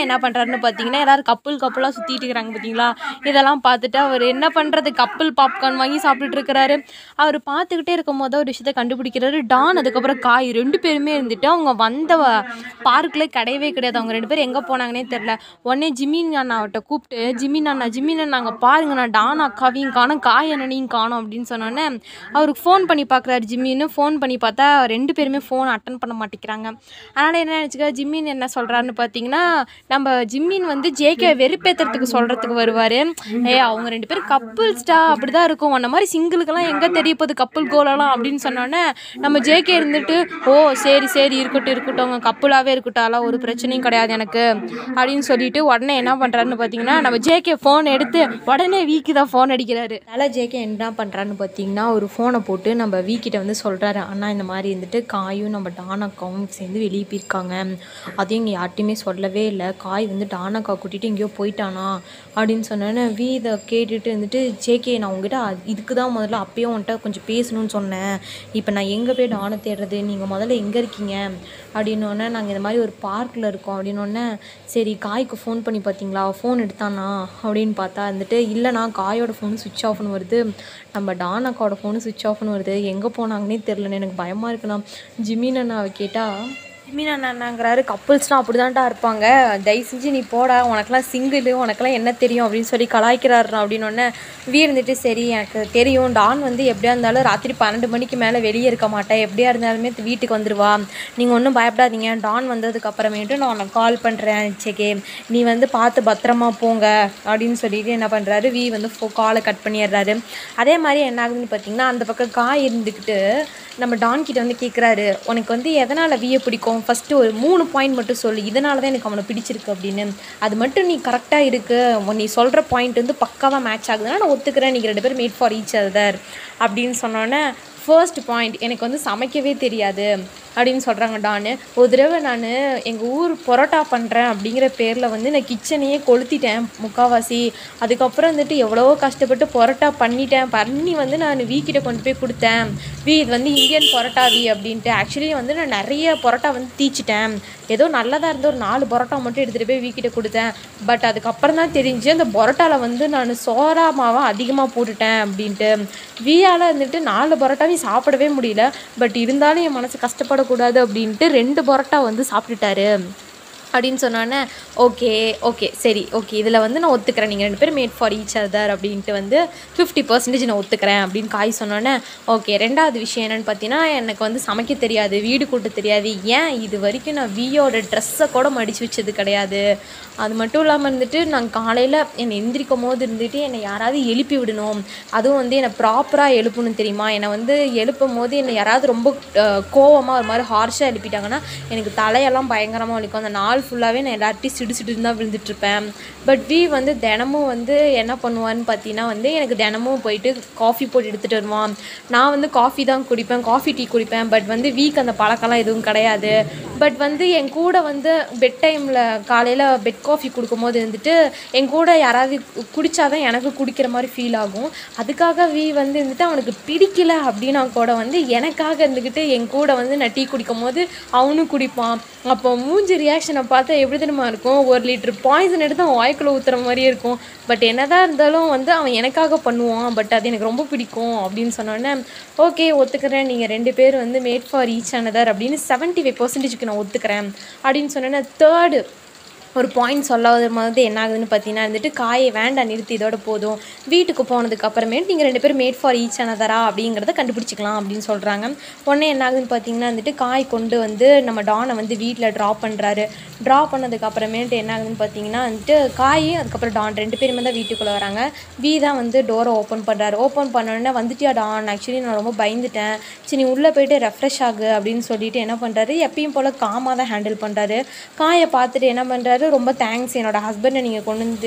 என்ன பண்ணுறாருன்னு பார்த்தீங்கன்னா எல்லாரும் கப்புள் கப்புளாக சுற்றிட்டு இருக்கிறாங்க பார்த்தீங்களா இதெல்லாம் பார்த்துட்டு அவர் என்ன பண்ணுறது கப்புள் பாப்கார்ன் வாங்கி சாப்பிட்டுட்டு இருக்கிறாரு அவர் பார்த்துக்கிட்டே இருக்கும் போது ஒரு விஷயத்தை கண்டுபிடிக்கிறாரு டான் அதுக்கப்புறம் காய் ரெண்டு பேருமே இருந்துட்டு அவங்க வந்த பார்க்கில் கிடையவே கிடையாது அவங்க ரெண்டு பேரும் எங்கே போனாங்கன்னே தெரில உடனே ஜிமின் அண்ணாவிட்ட கூப்பிட்டு ஜிமின் அண்ணா ஜிமின் அண்ணா அங்கே பாருங்க நான் டான் அக்காவையும் காணும் காய் அண்ணனையும் காணும் அப்படின்னு சொன்னோன்னே அவருக்கு ஃபோன் பண்ணி பார்க்குறாரு ஜிம்மின்னு ஃபோன் பண்ணி பார்த்தா ரெண்டு பேருமே ஃபோன் அட்டன் பண்ண மாட்டேங்கிறாங்க அதனால் என்ன நினச்சிக்க ஜிம்மின் என்ன சொல்கிறாருன்னு பார்த்தீங்கன்னா நம்ம ஜிம்மின் வந்து ஜேகே வெறுப்பேற்றுறதுக்கு சொல்கிறதுக்கு வருவார் ஏ அவங்க ரெண்டு பேரும் கப்புள்ஸ்டா அப்படி தான் இருக்கும் அந்த மாதிரி சிங்கிளுக்கெல்லாம் எங்கே தெரிய போகுது கப்புள் கோலெல்லாம் அப்படின்னு சொன்னோன்னே நம்ம ஜேகே இருந்துட்டு ஓ சரி சரி இருக்கட்டும் இருக்கட்டும் அவங்க கப்புளாகவே இருக்கட்டும் அதெல்லாம் ஒரு பிரச்சனையும் கிடையாது எனக்கு அப்படின்னு சொல்லிட்டு உடனே என்ன பண்ணுறாருன்னு பார்த்தீங்கன்னா நம்ம ஜேகே ஃபோன் எடுத்து உடனே வீக்கு தான் ஃபோன் அடிக்கிறாரு அதனால் ஜேகே என்ன பண்ணுறான்னு பார்த்தீங்கன்னா ஒரு ஃபோனை போட்டு நம்ம வீக்கிட்ட வந்து சொல்கிறாரு அண்ணா இந்த மாதிரி இருந்துட்டு காயும் நம்ம டானாக்காவும் சேர்ந்து வெளியே போயிருக்காங்க அதையும் இங்கே யார்ட்டையுமே சொல்லவே இல்லை காய் வந்து டானாக்கா கூட்டிகிட்டு எங்கேயோ போயிட்டானா அப்படின்னு சொன்னோன்னே வி இதை கேட்டுட்டு இருந்துட்டு ஜேகே நான் உங்ககிட்ட அது- இதுக்கு தான் முதல்ல அப்பயே உன்கிட்ட கொஞ்சம் பேசணும்னு சொன்னேன் இப்போ நான் எங்கே போய் டானை தேடுறது நீங்கள் முதல்ல எங்கே இருக்கீங்க அப்படின்னோடனே நாங்கள் இந்த மாதிரி ஒரு பார்க்கில் இருக்கோம் அப்படின்னோடனே சரி காய்க்கு ஃபோன் பண்ணி பார்த்தீங்களா ஃபோன் எடுத்தானா அப்படின்னு பார்த்தா வந்துட்டு இல்லைண்ணா காயோட ஃபோன் சுவிட்ச் ஆஃப்னு வருது நம்ம டான் அக்காவோட ஃபோனு சுவிட்ச் ஆஃப்னு வருது எங்கே போனாங்கன்னே தெரிலன்னு எனக்கு பயமாக இருக்குண்ணா ஜிமின் அண்ணாவை கேட்டால் ஜிமின் அண்ணாங்கிறாரு கப்புள்ஸ்லாம் அப்படி தான்டா இருப்பாங்க தயவு செஞ்சு நீ போடா உனக்கெல்லாம் சிங்கிள் உனக்கெல்லாம் என்ன தெரியும் அப்படின்னு சொல்லி கலாய்க்கிறாரு அப்படின்னோடனே வீ இருந்துட்டு சரி எனக்கு தெரியும் டான் வந்து எப்படியா இருந்தாலும் ராத்திரி பன்னெண்டு மணிக்கு மேலே வெளியே இருக்க மாட்டேன் எப்படியா இருந்தாலுமே வீட்டுக்கு வந்துடுவா நீங்கள் ஒன்றும் பயப்படாதீங்க டான் வந்ததுக்கு அப்புறமேட்டு நான் உனக்கு கால் பண்ணுறேன் செகே நீ வந்து பார்த்து பத்திரமா போங்க அப்படின்னு சொல்லிட்டு என்ன பண்ணுறாரு வி வந்து காலை கட் பண்ணிடுறாரு அதே மாதிரி என்ன ஆகுதுன்னு பார்த்தீங்கன்னா அந்த பக்கம் காய் இருந்துக்கிட்டு நம்ம டான் கிட்ட வந்து கேட்குறாரு உனக்கு வந்து எதனால் வியை பிடிக்கும் ஃபஸ்ட்டு ஒரு மூணு பாயிண்ட் மட்டும் சொல்லு இதனால தான் எனக்கு அவனை பிடிச்சிருக்கு அப்படின்னு அது மட்டும் நீ கரெக்டாக இருக்கு உன் நீ சொல்கிற பாயிண்ட் வந்து பக்காவாக மேட்ச் ஆகுதுன்னா நான் ஒத்துக்கிறேன் நீங்கள் ரெண்டு பேரும் மேட் ஃபார் ஈச் அதர் அப்படின்னு சொன்னோன்னே ஃபர்ஸ்ட் பாயிண்ட் எனக்கு வந்து சமைக்கவே தெரியாது அப்படின்னு சொல்கிறாங்க டானு ஒரு தடவை நான் எங்கள் ஊர் பரோட்டா பண்ணுறேன் அப்படிங்கிற பேரில் வந்து நான் கிச்சனையே கொளுத்திட்டேன் முக்காவாசி அதுக்கப்புறம் வந்துட்டு எவ்வளவோ கஷ்டப்பட்டு பரோட்டா பண்ணிட்டேன் பண்ணி வந்து நான் வீக்கிட்ட கொண்டு போய் கொடுத்தேன் வி இது வந்து இந்தியன் பரோட்டா வி அப்படின்ட்டு ஆக்சுவலி வந்து நான் நிறைய பரோட்டா வந்து தீச்சிட்டேன் ஏதோ நல்லதாக இருந்த ஒரு நாலு பரோட்டா மட்டும் எடுத்துகிட்டு போய் வீக்கிட்ட கொடுத்தேன் பட் அதுக்கப்புறம் தான் தெரிஞ்சு அந்த பரோட்டாவில் வந்து நான் சோறா மாவை அதிகமாக போட்டுட்டேன் அப்படின்ட்டு வியால் இருந்துட்டு நாலு பரோட்டாவையும் சாப்பிடவே முடியல பட் இருந்தாலும் என் மனசு கஷ்டப்படக்கூடாது அப்படின்ட்டு ரெண்டு பரோட்டா வந்து சாப்பிட்டுட்டாரு அப்படின்னு சொன்னோன்னே ஓகே ஓகே சரி ஓகே இதில் வந்து நான் ஒத்துக்கிறேன் நீங்கள் ரெண்டு பேரும் மேட் ஃபார் ஈச் அதர் அப்படின்ட்டு வந்து ஃபிஃப்டி பர்சன்டேஜ் நான் ஒத்துக்கிறேன் அப்படின்னு காய் சொன்னோன்னே ஓகே ரெண்டாவது விஷயம் என்னென்னு பார்த்தீங்கன்னா எனக்கு வந்து சமைக்க தெரியாது வீடு கூட்ட தெரியாது ஏன் இது வரைக்கும் நான் வியோட ட்ரெஸ்ஸை கூட மடித்து வச்சது கிடையாது அது மட்டும் இல்லாமல் இருந்துட்டு நான் காலையில் என்னை எந்திரிக்கும் போது இருந்துட்டு என்னை யாராவது எழுப்பி விடணும் அதுவும் வந்து என்னை ப்ராப்பராக எழுப்பணும் தெரியுமா என்னை வந்து எழுப்பும் போது என்னை யாராவது ரொம்ப கோவமாக ஒரு மாதிரி ஹார்ஷாக எழுப்பிட்டாங்கன்னா எனக்கு தலையெல்லாம் பயங்கரமாக வலிக்கும் அந்த நாள் ஃபுல்லாகவே நான் எல்லார்ட்டையும் சிடு சிடுன்னு தான் விழுந்துட்டுருப்பேன் பட் வி வந்து தினமும் வந்து என்ன பண்ணுவான்னு பார்த்தீங்கன்னா வந்து எனக்கு தினமும் போயிட்டு காஃபி போட்டு எடுத்துகிட்டு வருவான் நான் வந்து காஃபி தான் குடிப்பேன் காஃபி டீ குடிப்பேன் பட் வந்து வீக் அந்த பழக்கம்லாம் எதுவும் கிடையாது பட் வந்து என் கூட வந்து பெட் டைமில் காலையில் பெட் காஃபி கொடுக்கும்போது வந்துட்டு என் கூட யாராவது கு- குடிச்சாதான் எனக்கு குடிக்கிற மாதிரி ஃபீல் ஆகும் அதுக்காக வி வந்து இருந்துட்டு அவனுக்கு பிடிக்கல அப்படின்னா கூட வந்து எனக்காக இருந்துக்கிட்டு என் கூட வந்து நான் டீ குடிக்கும் போது அவனும் குடிப்பான் அப்போ மூஞ்சி ரியாக்ஷனை பார்த்தா எப்படி தெரியுமா இருக்கும் ஒரு லிட்டர் பாய்சன் எடுத்து அவன் வாய்க்குள்ள ஊற்றுற மாதிரியே இருக்கும் பட் என்னதான் இருந்தாலும் வந்து அவன் எனக்காக பண்ணுவான் பட் அது எனக்கு ரொம்ப பிடிக்கும் அப்படின்னு சொன்னோன்னே ஓகே ஒத்துக்கிறேன் நீங்கள் ரெண்டு பேர் வந்து மேட் ஃபார் ஈச் அனதர் அப்படின்னு செவன்ட்டி ஃபைவ் பர்சன்டேஜ்க்கு நான் ஒத்துக்கிறேன் அப்படின்னு சொன்னேன்னா தேர்டு ஒரு பாயிண்ட் சொல்ல வரும்போது என்ன ஆகுதுன்னு பார்த்தீங்கன்னா வந்துட்டு காயை வேண்டாம் நிறுத்தி இதோட போதும் வீட்டுக்கு போனதுக்கு அப்புறமேட்டு நீங்கள் ரெண்டு பேரும் மேட் ஃபார் ஈச் அனதரா அப்படிங்கிறத கண்டுபிடிச்சிக்கலாம் அப்படின்னு சொல்கிறாங்க உடனே என்ன ஆகுதுன்னு பார்த்தீங்கன்னா வந்துட்டு காய் கொண்டு வந்து நம்ம டானை வந்து வீட்டில் ட்ராப் பண்ணுறாரு ட்ராப் பண்ணதுக்கு அப்புறமேட்டு என்ன ஆகுதுன்னு பார்த்தீங்கன்னா வந்துட்டு காய் அதுக்கப்புறம் டான் ரெண்டு பேருமே தான் வீட்டுக்குள்ளே வராங்க வி தான் வந்து டோரை ஓப்பன் பண்ணுறாரு ஓப்பன் பண்ணோடனே வந்துட்டியா டான் ஆக்சுவலி நான் ரொம்ப பயந்துட்டேன் சரி நீ உள்ளே போயிட்டு ரெஃப்ரெஷ் ஆகு அப்படின்னு சொல்லிட்டு என்ன பண்ணுறாரு எப்பயும் போல் காமாக தான் ஹேண்டில் பண்ணுறாரு காயை பார்த்துட்டு என்ன பண்ணுறாரு ரொம்ப தேங்க்ஸ் என்னோட ஹஸ்பண்டை நீங்கள் கொண்டு வந்து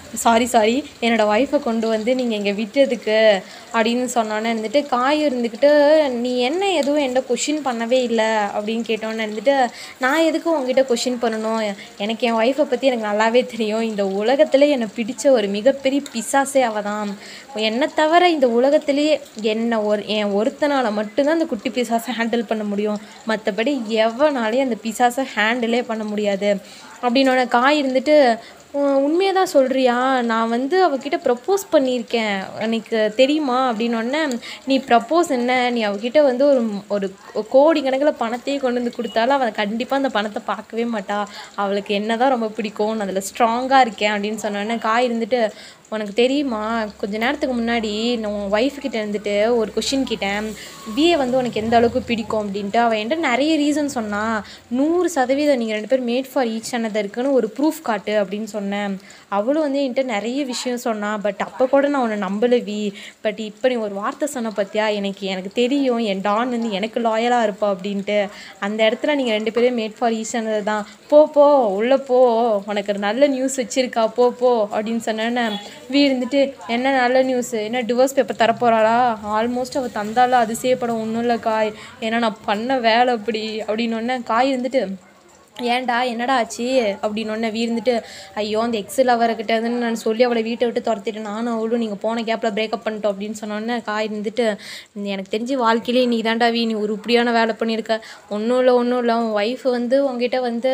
சாரி சாரி என்னோடய ஒய்ஃபை கொண்டு வந்து நீங்கள் இங்கே விட்டதுக்கு அப்படின்னு சொன்னோன்னே இருந்துட்டு காய் இருந்துக்கிட்டு நீ என்ன எதுவும் என்கிட்ட கொஷின் பண்ணவே இல்லை அப்படின்னு கேட்டோன்னே இருந்துட்டு நான் எதுக்கு உங்ககிட்ட கொஷின் பண்ணணும் எனக்கு என் ஒய்ஃபை பற்றி எனக்கு நல்லாவே தெரியும் இந்த உலகத்தில் என்னை பிடிச்ச ஒரு மிகப்பெரிய பிசாசே அவள் தான் என்னை தவிர இந்த உலகத்திலேயே என்னை ஒரு என் ஒருத்தனால் மட்டும்தான் அந்த குட்டி பிசாசை ஹேண்டில் பண்ண முடியும் மற்றபடி எவனாலையும் அந்த பிசாசை ஹேண்டிலே பண்ண முடியாது அப்படின்னோட காய் இருந்துட்டு உண்மையை தான் சொல்கிறியா நான் வந்து அவகிட்ட ப்ரப்போஸ் பண்ணியிருக்கேன் எனக்கு தெரியுமா அப்படின்னோடனே நீ ப்ரப்போஸ் என்ன நீ அவகிட்ட வந்து ஒரு ஒரு கோடி கணக்கில் பணத்தையே கொண்டு வந்து கொடுத்தாலும் அவள் கண்டிப்பாக அந்த பணத்தை பார்க்கவே மாட்டா அவளுக்கு என்ன தான் ரொம்ப பிடிக்கும் நான் அதில் ஸ்ட்ராங்காக இருக்கேன் அப்படின்னு சொன்னோன்னே காய் இருந்துட்டு உனக்கு தெரியுமா கொஞ்ச நேரத்துக்கு முன்னாடி நான் உன் ஒய்ஃப் கிட்ட இருந்துட்டு ஒரு கொஷின் கேட்டேன் பிஏ வந்து உனக்கு எந்த அளவுக்கு பிடிக்கும் அப்படின்ட்டு அவள் என்கிட்ட நிறைய ரீசன் சொன்னா நூறு சதவீதம் நீங்கள் ரெண்டு பேர் மேட் ஃபார் ஈச் அனதர் இருக்குன்னு ஒரு ப்ரூஃப் காட்டு அப்படின்னு சொன்னேன் அவளும் வந்து என்கிட்ட நிறைய விஷயம் சொன்னா பட் அப்போ கூட நான் உன்னை நம்பலை வி பட் இப்போ நீ ஒரு வார்த்தை சொன்ன பார்த்தியா எனக்கு எனக்கு தெரியும் என் டான் வந்து எனக்கு லாயலாக இருப்பா அப்படின்ட்டு அந்த இடத்துல நீங்கள் ரெண்டு பேரும் மேட் ஃபார் ஈச் அனதர் தான் போ போ உள்ளே போ உனக்கு ஒரு நல்ல நியூஸ் வச்சிருக்கா போ போ அப்படின்னு சொன்னேன்னு வீ இருந்துட்டு என்ன நல்ல நியூஸ் என்ன டிவோர்ஸ் பேப்பர் தரப்போகிறாளா ஆல்மோஸ்ட் அவள் தந்தாலும் அதிசயப்படம் ஒன்றும் இல்லை காய் ஏன்னா நான் பண்ண வேலை அப்படி அப்படின்னு காய் இருந்துட்டு ஏன்டா என்னடா ஆச்சு அப்படின்னு வீ இருந்துட்டு ஐயோ அந்த எக்ஸ் லவர்கிட்ட இருந்து நான் சொல்லி அவளை வீட்டை விட்டு துரத்திட்டு நானும் அவளும் நீங்கள் போன கேப்பில் பிரேக்கப் பண்ணிட்டோம் அப்படின்னு சொன்னோன்னே காய் இருந்துட்டு எனக்கு தெரிஞ்சு வாழ்க்கையிலே நீ தாண்டா வீ நீ உருப்படியான வேலை பண்ணியிருக்க ஒன்றும் இல்லை ஒன்றும் இல்லை உன் ஒய்ஃப் வந்து உங்ககிட்ட வந்து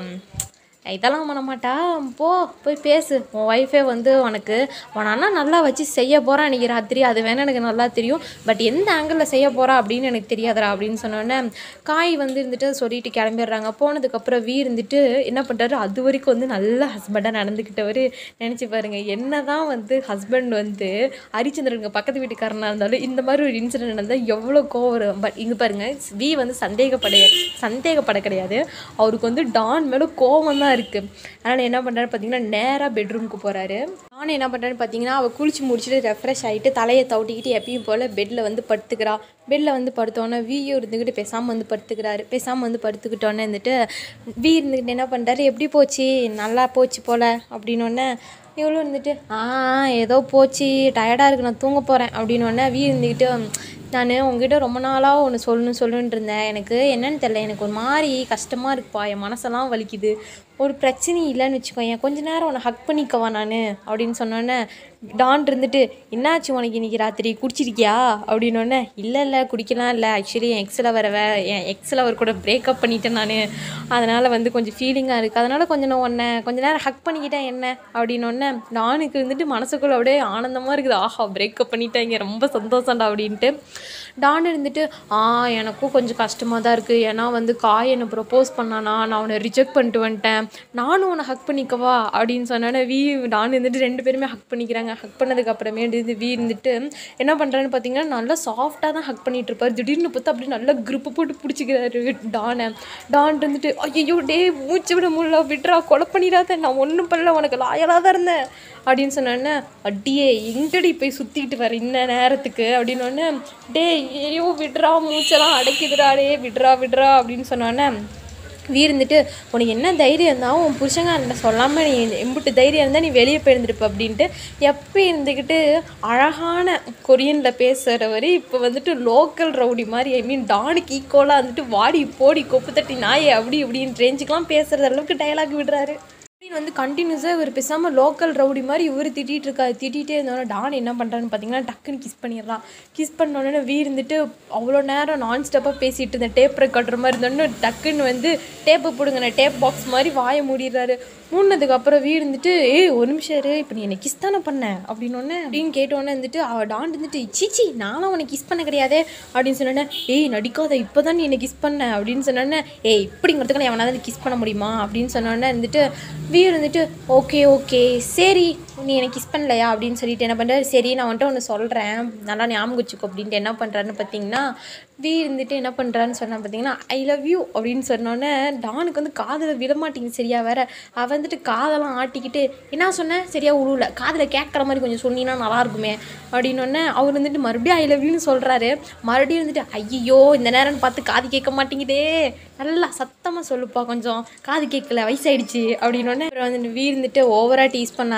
இதெல்லாம் பண்ண மாட்டா போ போய் பேசு உன் ஒய்ஃபே வந்து உனக்கு உன் அண்ணா நல்லா வச்சு செய்ய போகிறான் அன்றைக்கி ராத்திரி அது வேணால் எனக்கு நல்லா தெரியும் பட் எந்த ஆங்கிளில் செய்ய போகிறா அப்படின்னு எனக்கு தெரியாதடா அப்படின்னு சொன்னோன்னே காய் வந்து இருந்துட்டு சொல்லிட்டு கிளம்பிடுறாங்க போனதுக்கப்புறம் வீ இருந்துட்டு என்ன பண்ணுறாரு அது வரைக்கும் வந்து நல்ல ஹஸ்பண்டாக நடந்துக்கிட்டவர் நினச்சி பாருங்க என்ன தான் வந்து ஹஸ்பண்ட் வந்து ஹரிச்சந்திரனுக்கு பக்கத்து வீட்டுக்காரனாக இருந்தாலும் இந்த மாதிரி ஒரு இன்சிடென்ட் நடந்தால் எவ்வளோ கோவம் வரும் பட் இங்கே பாருங்க வி வந்து சந்தேகப்பட சந்தேகப்பட கிடையாது அவருக்கு வந்து டான் மேலே கோவம் தான் இருக்குது அதனால் என்ன பண்ணுறாரு பார்த்தீங்கன்னா நேராக பெட்ரூமுக்கு போகிறாரு டான் என்ன பண்ணுறாரு பார்த்தீங்கன்னா அவள் குளிச்சு முடிச்சுட்டு ரெஃப்ரெஷ் ஆகிட்டு தலையை தவிட்டிக்கிட்டு எப்பயும் போல் பெட்டில் வந்து படுத்துக்கிறா பெட்டில் வந்து படுத்தோன்னே வீயும் இருந்துக்கிட்டு பேசாமல் வந்து படுத்துக்கிறாரு பேசாமல் வந்து படுத்துக்கிட்டோன்னே இருந்துட்டு வீ இருந்துக்கிட்டு என்ன பண்ணுறாரு எப்படி போச்சு நல்லா போச்சு போல் அப்படின்னோடனே இவ்வளோ இருந்துட்டு ஆ ஏதோ போச்சு டயர்டாக இருக்கு நான் தூங்க போகிறேன் அப்படின்னோடனே வீ இருந்துக்கிட்டு நான் உங்ககிட்ட ரொம்ப நாளாக ஒன்று சொல்லணும் சொல்லணுன்ட்டு இருந்தேன் எனக்கு என்னன்னு தெரில எனக்கு ஒரு மாதிரி கஷ்டமாக இருக்குப்பா என் மனசெல்லாம் வலிக்குது ஒரு பிரச்சனையும் இல்லைன்னு வச்சுக்கோயேன் கொஞ்ச நேரம் உன்னை ஹக் பண்ணிக்கவா நான் அப்படின்னு சொன்னோன்னே டான் இருந்துட்டு என்னாச்சு உனக்கு இன்னைக்கு ராத்திரி குடிச்சிருக்கியா அப்படின்னோடனே இல்லை இல்லை குடிக்கலாம் இல்லை ஆக்சுவலி என் எக்ஸில் வர வே என் எக்ஸில் அவர் கூட பிரேக்கப் பண்ணிட்டேன் நான் அதனால் வந்து கொஞ்சம் ஃபீலிங்காக இருக்குது அதனால் கொஞ்சம் நான் உன்னை கொஞ்ச நேரம் ஹக் பண்ணிக்கிட்டேன் என்ன அப்படின்னோடனே டானுக்கு இருந்துட்டு மனசுக்குள்ளே அப்படியே ஆனந்தமாக இருக்குது ஆஹா பிரேக்கப் பண்ணிட்டாங்க ரொம்ப சந்தோஷம்டா அப்படின்ட்டு டான் இருந்துட்டு ஆ எனக்கும் கொஞ்சம் கஷ்டமாக தான் இருக்குது ஏன்னா வந்து காய் என்னை ப்ரப்போஸ் பண்ணானா நான் அவனை ரிஜெக்ட் பண்ணிட்டு வந்துட்டேன் நானும் உன்னை ஹக் பண்ணிக்கவா அப்படின்னு சொன்னோன்னே வீ டான் இருந்துட்டு ரெண்டு பேருமே ஹக் பண்ணிக்கிறாங்க ஹக் பண்ணதுக்கு அப்புறமே இது வீ இருந்துட்டு என்ன பண்ணுறான்னு பார்த்தீங்கன்னா நல்லா சாஃப்டாக தான் ஹக் பண்ணிட்டு இருப்பார் திடீர்னு பார்த்தா அப்படியே நல்லா grip போட்டு பிடிச்சிக்கிறாரு டானை டான் இருந்துட்டு ஐயோ டே மூச்சு விட முடியல விட்றா கொலை பண்ணிடாத நான் ஒன்றும் பண்ணல உனக்கு லாயலாக தான் இருந்தேன் அப்படின்னு சொன்னோன்னே அடியே எங்கடி போய் சுற்றிக்கிட்டு வர இந்த நேரத்துக்கு அப்படின்னோடனே டே ஐயோ விட்றா மூச்செல்லாம் அடைக்குதுடா டே விட்றா விட்றா அப்படின்னு சொன்னோன்னே வீ இருந்துட்டு உனக்கு என்ன தைரியம் இருந்தால் உன் புருஷங்க அந்த சொல்லாமல் நீ எம்பிட்டு தைரியம் இருந்தால் நீ வெளியே போயிருந்திருப்ப அப்படின்ட்டு எப்போ இருந்துக்கிட்டு அழகான கொரியனில் பேசுகிறவர் இப்போ வந்துட்டு லோக்கல் ரவுடி மாதிரி ஐ மீன் டானுக்கு ஈக்குவலாக வந்துட்டு வாடி போடி கொப்பு தட்டி நாயே அப்படி இப்படின்னு ரேஞ்சுக்கெலாம் பேசுகிற அளவுக்கு டைலாக் விடுறாரு அப்படின்னு வந்து கண்டினியூஸாக இவர் பேசாமல் லோக்கல் ரவுடி மாதிரி இவர் திட்டிகிட்டு இருக்காரு திட்டிகிட்டே இருந்தோன்னே டான் என்ன பண்ணுறான்னு பார்த்தீங்கன்னா டக்குன்னு கிஸ் பண்ணிடுறான் கிஸ் பண்ணோடனே வீ இருந்துட்டு அவ்வளோ நேரம் நான் ஸ்டாப்பாக பேசிகிட்டு இருந்தேன் டேப் ரெக்கார்டர் மாதிரி இருந்தோன்னே டக்குன்னு வந்து டேப்பு பிடுங்கின டேப் பாக்ஸ் மாதிரி வாயை மூடிடுறாரு மூடினதுக்கு அப்புறம் வீ இருந்துட்டு ஏய் ஒரு நிமிஷம் இரு இப்போ நீ என்னை கிஸ் தானே பண்ண அப்படின்னோடனே அப்படின்னு கேட்டோன்னே இருந்துட்டு அவள் டான் இருந்துட்டு சீச்சி நானும் உனக்கு கிஸ் பண்ண கிடையாதே அப்படின்னு சொன்னோன்னே ஏய் நடிக்காத இப்போ தான் நீ என்னை கிஸ் பண்ண அப்படின்னு சொன்னோன்னே ஏய் இப்படிங்கிறதுக்கு நான் எவனாவது கிஸ் பண்ண முடியுமா அப்படின்னு சொன்னோன்னே இருந்துட்டு வீ இருந்துட்டு ஓகே ஓகே சரி நீ எனக்கு கிஸ் பண்ணலையா அப்படின்னு சொல்லிட்டு என்ன பண்ணுறாரு சரி நான் வந்துட்டு ஒன்று சொல்கிறேன் நல்லா ஞாபகம் வச்சுக்கோ அப்படின்ட்டு என்ன பண்ணுறாருன்னு பார்த்தீங்கன்னா வீ இருந்துட்டு என்ன பண்ணுறான்னு சொன்னா பார்த்தீங்கன்னா ஐ லவ் யூ அப்படின்னு சொன்னோன்னே டானுக்கு வந்து காதில் விட மாட்டேங்குது சரியா வேற அவ வந்துட்டு காதெல்லாம் ஆட்டிக்கிட்டு என்ன சொன்னேன் சரியா உழுவல காதில் கேட்குற மாதிரி கொஞ்சம் சொன்னீங்கன்னா நல்லா இருக்குமே அப்படின்னோடனே அவர் வந்துட்டு மறுபடியும் ஐ லவ் யூன்னு சொல்கிறாரு மறுபடியும் வந்துட்டு ஐயோ இந்த நேரம்னு பார்த்து காது கேட்க மாட்டேங்குதே நல்லா சத்தமாக சொல்லுப்பா கொஞ்சம் காது கேட்கல வயசாயிடுச்சு அப்படின்னோடனே அப்புறம் வந்துட்டு வீ இருந்துட்டு ஓவராக டீஸ் பண்ணாத அப்படின்னு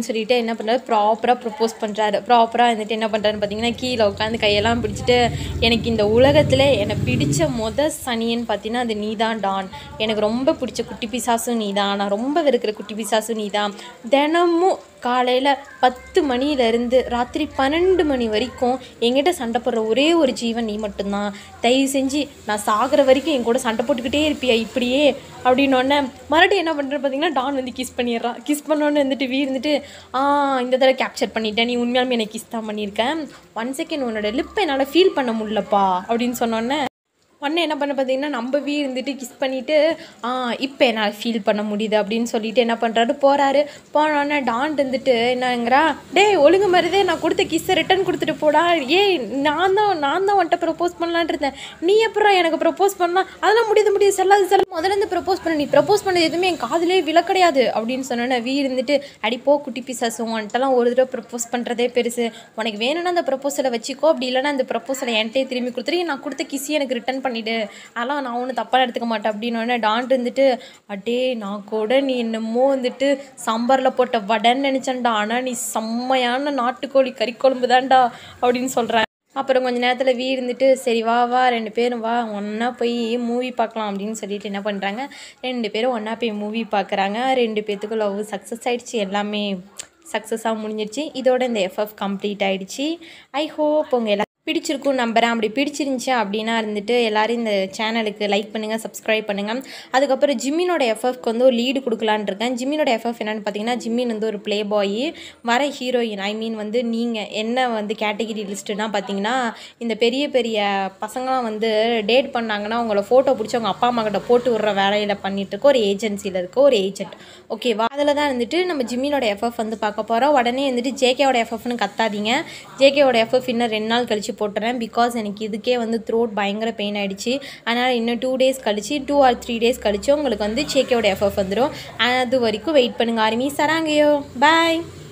அப்படின்னு சொல்லிட்டு என்ன பண்ணுறாரு ப்ராப்பராக ப்ரப்போஸ் பண்ணுறாரு ப்ராப்பராக வந்துட்டு என்ன பண்ணுறாருன்னு பார்த்தீங்கன்னா கீழே உட்காந்து கையெல்லாம் பிடிச்சிட்டு எனக்கு இந்த உலகத்தில் என்னை பிடிச்ச மொத சனியன்னு பார்த்தீங்கன்னா அது நீ தான் டான் எனக்கு ரொம்ப பிடிச்ச குட்டி பிசாசும் நீ தான் நான் ரொம்ப வெறுக்கிற குட்டி பிசாசும் நீ தான் தினமும் காலையில் பத்து மணியிலேருந்து ராத்திரி பன்னெண்டு மணி வரைக்கும் என்கிட்ட சண்டை போடுற ஒரே ஒரு ஜீவன் நீ மட்டும்தான் தயவு செஞ்சு நான் சாகிற வரைக்கும் என் கூட சண்டை போட்டுக்கிட்டே இருப்பியா இப்படியே அப்படின்னோடனே மறுபடியும் என்ன பண்ணுறேன் பார்த்தீங்கன்னா டான் வந்து கிஸ் பண்ணிடுறான் கிஸ் பண்ணோன்னு வந்துட்டு வீ இருந்துட்டு ஆ இந்த தடவை கேப்சர் பண்ணிட்டேன் நீ உண்மையாலுமே எனக்கு கிஸ் தான் பண்ணியிருக்கேன் ஒன் செகண்ட் உன்னோட லிப்பை என்னால் ஃபீல் பண்ண முடியலப்பா அப்படின்னு சொன்னோன்னே உடனே என்ன பண்ண பார்த்தீங்கன்னா நம்ம வீ இருந்துட்டு கிஸ் பண்ணிவிட்டு ஆ இப்போ என்னால் ஃபீல் பண்ண முடியுது அப்படின்னு சொல்லிட்டு என்ன பண்ணுறாரு போகிறாரு போனோடனே டான் இருந்துட்டு என்னங்கிறா டேய் ஒழுங்கு மாதிரிதே நான் கொடுத்த கிஸ்ஸை ரிட்டன் கொடுத்துட்டு போடா ஏய் நான் தான் நான் தான் உன்ட்ட ப்ரப்போஸ் பண்ணலான்னு இருந்தேன் நீ எப்பறம் எனக்கு ப்ரப்போஸ் பண்ணலாம் அதெல்லாம் முடியுது முடியுது செல்லாது செல்ல முதல்ல இருந்து ப்ரப்போஸ் பண்ண நீ ப்ரப்போஸ் பண்ணது எதுவுமே என் காதிலே விழ கிடையாது அப்படின்னு சொன்னோன்னே வீ இருந்துட்டு அடி போ குட்டி பிசாசு உன்ட்டெல்லாம் ஒரு தடவை ப்ரப்போஸ் பண்ணுறதே பெருசு உனக்கு வேணும்னா அந்த ப்ரப்போசலை வச்சுக்கோ அப்படி இல்லைன்னா அந்த ப்ரப்போசலை என்கிட்டயே திரும்பி கொடுத்துரு நான் கொடுத்த கிஸ்ஸி எனக்கு ரிட்டன் பண்ணிவிடு அதெல்லாம் நான் ஒன்றும் தப்பாக எடுத்துக்க மாட்டேன் அப்படின்னு டான் இருந்துட்டு அடே நான் கூட நீ என்னமோ வந்துட்டு சாம்பாரில் போட்ட வடைன்னு நினச்சேன்டா ஆனால் நீ செம்மையான நாட்டுக்கோழி கறிக்குழம்பு தான்டா அப்படின்னு சொல்கிறேன் அப்புறம் கொஞ்ச நேரத்தில் வீ இருந்துட்டு சரி வா வா ரெண்டு பேரும் வா ஒன்றா போய் மூவி பார்க்கலாம் அப்படின்னு சொல்லிட்டு என்ன பண்ணுறாங்க ரெண்டு பேரும் ஒன்றா போய் மூவி பார்க்குறாங்க ரெண்டு பேர்த்துக்கும் லவ் சக்ஸஸ் ஆயிடுச்சு எல்லாமே சக்ஸஸாக முடிஞ்சிடுச்சு இதோட இந்த எஃப்எஃப் கம்ப்ளீட் ஆயிடுச்சு ஐ ஹோப் உங்கள் எல்லா பிடிச்சிருக்கும் நம்புறேன் அப்படி பிடிச்சிருந்துச்சு அப்படின்னா இருந்துட்டு எல்லாரும் இந்த சேனலுக்கு லைக் பண்ணுங்கள் சப்ஸ்கிரைப் பண்ணுங்கள் அதுக்கப்புறம் ஜிம்மினோட எஃப்எஃப்க்கு வந்து ஒரு லீடு கொடுக்கலான்னு இருக்கேன் ஜிம்மினோட எஃப்எஃப் என்னென்னு பார்த்தீங்கன்னா ஜிம்மின் வந்து ஒரு ப்ளே பாய் வர ஹீரோயின் ஐ மீன் வந்து நீங்கள் என்ன வந்து கேட்டகிரி லிஸ்ட்டுனா பார்த்தீங்கன்னா இந்த பெரிய பெரிய பசங்களாம் வந்து டேட் பண்ணாங்கன்னா அவங்கள ஃபோட்டோ பிடிச்சி அவங்க அப்பா அம்மா கிட்ட போட்டு விடுற வேலையில் பண்ணிட்டு இருக்க ஒரு ஏஜென்சியில் இருக்க ஒரு ஏஜென்ட் ஓகேவா அதில் தான் வந்துட்டு நம்ம ஜிம்மினோட எஃப்எஃப் வந்து பார்க்க போகிறோம் உடனே வந்துட்டு ஜேகேவோட எஃப்எஃப்னு கத்தாதீங்க ஜேகேவோட எஃப்எஃப் இன்னும் ரெண்டு நாள் கழிச்சு போட்டுறேன் பிகாஸ் எனக்கு இதுக்கே வந்து த்ரோட் பயங்கர பெயின் ஆகிடுச்சு அதனால் இன்னும் டூ டேஸ் கழிச்சு டூ ஆர் த்ரீ டேஸ் கழிச்சு உங்களுக்கு வந்து ஜேகேவோட எஃப்எஃப் வந்துடும் அது வரைக்கும் வெயிட் பண்ணுங்க ஆர்மி சராங்கயோ பாய்